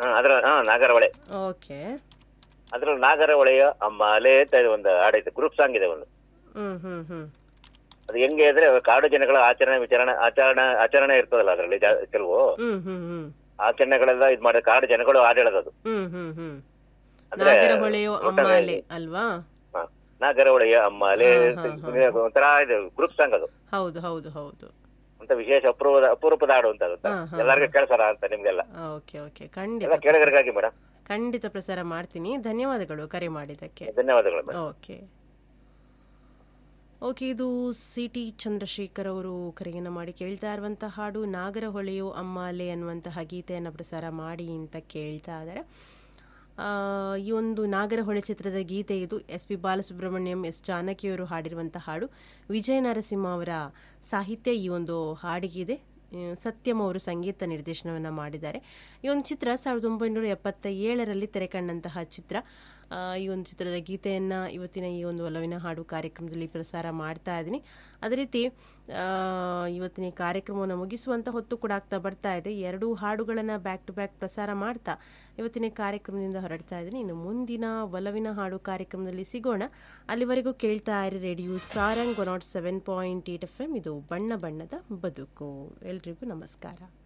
ಹಾ, ಅದ್ರ ಹಾ ನಾಗರಹೊಳೆ ಓಕೆ ಅದ್ರಲ್ಲಿ ನಾಗರಹೊಳೆಯ ಅಮ್ಮಲೆ ಅಂತ ಇದೆ ಒಂದು ಹಾಡೈತೆ ಗ್ರೂಪ್ ಸಾಂಗ್ ಇದೆ ಒಂದು ಹ್ಮ್ ಹ್ಮ್ ಹ್ಮ್ ಅದು ಹೆಂಗೆ ಅಂದ್ರೆ ಕಾಡು ಜನಗಳ ಆಚರಣೆ ವಿಚಾರಣೆ ಆಚರಣೆ ಆಚರಣೆ ಇರ್ತದಲ್ಲ ಅದರಲ್ಲಿ ಕೆಲವು ಹ್ಮ್ ಹ್ಮ್ ಹ್ಮ್ ಆಚರಣೆಗಳೆಲ್ಲ ಇದ್ ಮಾಡಿ ಕಾಡು ಜನಗಳು ಹಾಡೇಳೋದು ಅದು ಹ್ಮ್ ಹ್ಮ್ ಹ್ಮ್ ಅಂದ್ರೆ ನಾಗರ ಹೊಳೆಯೋ ಅಮ್ಮಾಲೆ ಅಲ್ವಾ ಹಾ, ನಾಗರಹೊಳೆಯ ಅಮ್ಮಲೆ ಒಂಥರ ಇದು ಗ್ರೂಪ್ ಸಾಂಗ್ ಅದು ಹೌದು ಹೌದು ಹೌದು ಅಂತ ವಿಶೇಷ ಅಪೂರ್ವದ ಅಪರೂಪದ ಹಾಡು ಅಂತ ಅದು ಹಾ, ಹಾ, ಎಲ್ಲರಿಗೂ ಕೇಳ್ಸಾರ ಅಂತ ನಿಮ್ಗೆಲ್ಲ ಓಕೆ ಓಕೆ ಖಂಡಿತ ಎಲ್ಲ ಕೇಳಿಗರಿಗಾಗಿ ಮೇಡಮ್ ಖಂಡಿತ ಪ್ರಸಾರ ಮಾಡ್ತೀನಿ ಧನ್ಯವಾದಗಳು ಕರೆ ಮಾಡಿದ್ದಕ್ಕೆ ಧನ್ಯವಾದಗಳು ಮೇಡಮ್ ಓಕೆ ಓಕೆ ಇದು ಸಿ ಟಿ ಚಂದ್ರಶೇಖರ್ ಅವರು ಕರೆಯನ್ನು ಮಾಡಿ ಕೇಳ್ತಾ ಇರುವಂತಹ ಹಾಡು ನಾಗರ ಹೊಳೆಯೋ ಅಮ್ಮಾಲೆ ಅನ್ನುವಂತಹ ಗೀತೆಯನ್ನು ಪ್ರಸಾರ ಮಾಡಿ ಅಂತ ಕೇಳ್ತಾ ಇದ್ದಾರೆ ಆ, ಈ ಒಂದು ನಾಗರಹೊಳೆ ಚಿತ್ರದ ಗೀತೆ ಇದು ಎಸ್ ಪಿ ಬಾಲಸುಬ್ರಹ್ಮಣ್ಯಂ ಎಸ್ ಜಾನಕಿಯವರು ಹಾಡಿರುವಂಥ ಹಾಡು ವಿಜಯ ನರಸಿಂಹ ಅವರ ಸಾಹಿತ್ಯ ಈ ಒಂದು ಹಾಡಿಗಿದೆ ಆ, ಸತ್ಯಂ ಅವರು ಸಂಗೀತ ನಿರ್ದೇಶನವನ್ನು ಮಾಡಿದ್ದಾರೆ ಈ ಒಂದು ಚಿತ್ರ ಸಾವಿರದ ಒಂಬೈನೂರ ಎಪ್ಪತ್ತ ಏಳರಲ್ಲಿ ತೆರೆಕಂಡಂತಹ ಚಿತ್ರ ಆ, ಈ ಒಂದು ಚಿತ್ರದ ಗೀತೆಯನ್ನು ಇವತ್ತಿನ ಈ ಒಂದು ಒಲವಿನ ಹಾಡು ಕಾರ್ಯಕ್ರಮದಲ್ಲಿ ಪ್ರಸಾರ ಮಾಡ್ತಾ ಇದ್ದೀನಿ ಅದೇ ರೀತಿ ಆ, ಇವತ್ತಿನ ಈ ಕಾರ್ಯಕ್ರಮವನ್ನು ಮುಗಿಸುವಂತ ಹೊತ್ತು ಕೂಡ ಆಗ್ತಾ ಬರ್ತಾ ಇದೆ ಎರಡು ಹಾಡುಗಳನ್ನು ಬ್ಯಾಕ್ ಟು ಬ್ಯಾಕ್ ಪ್ರಸಾರ ಮಾಡ್ತಾ ಇವತ್ತಿನ ಈ ಕಾರ್ಯಕ್ರಮದಿಂದ ಹೊರಡ್ತಾ ಇದ್ದೀನಿ ಇನ್ನು ಮುಂದಿನ ಒಲವಿನ ಹಾಡು ಕಾರ್ಯಕ್ರಮದಲ್ಲಿ ಸಿಗೋಣ ಅಲ್ಲಿವರೆಗೂ ಕೇಳ್ತಾ ಇರಿ radio Sarang one nought seven point eight F M ಇದು ಬಣ್ಣ ಬಣ್ಣದ ಬದುಕು ಎಲ್ರಿಗೂ ನಮಸ್ಕಾರ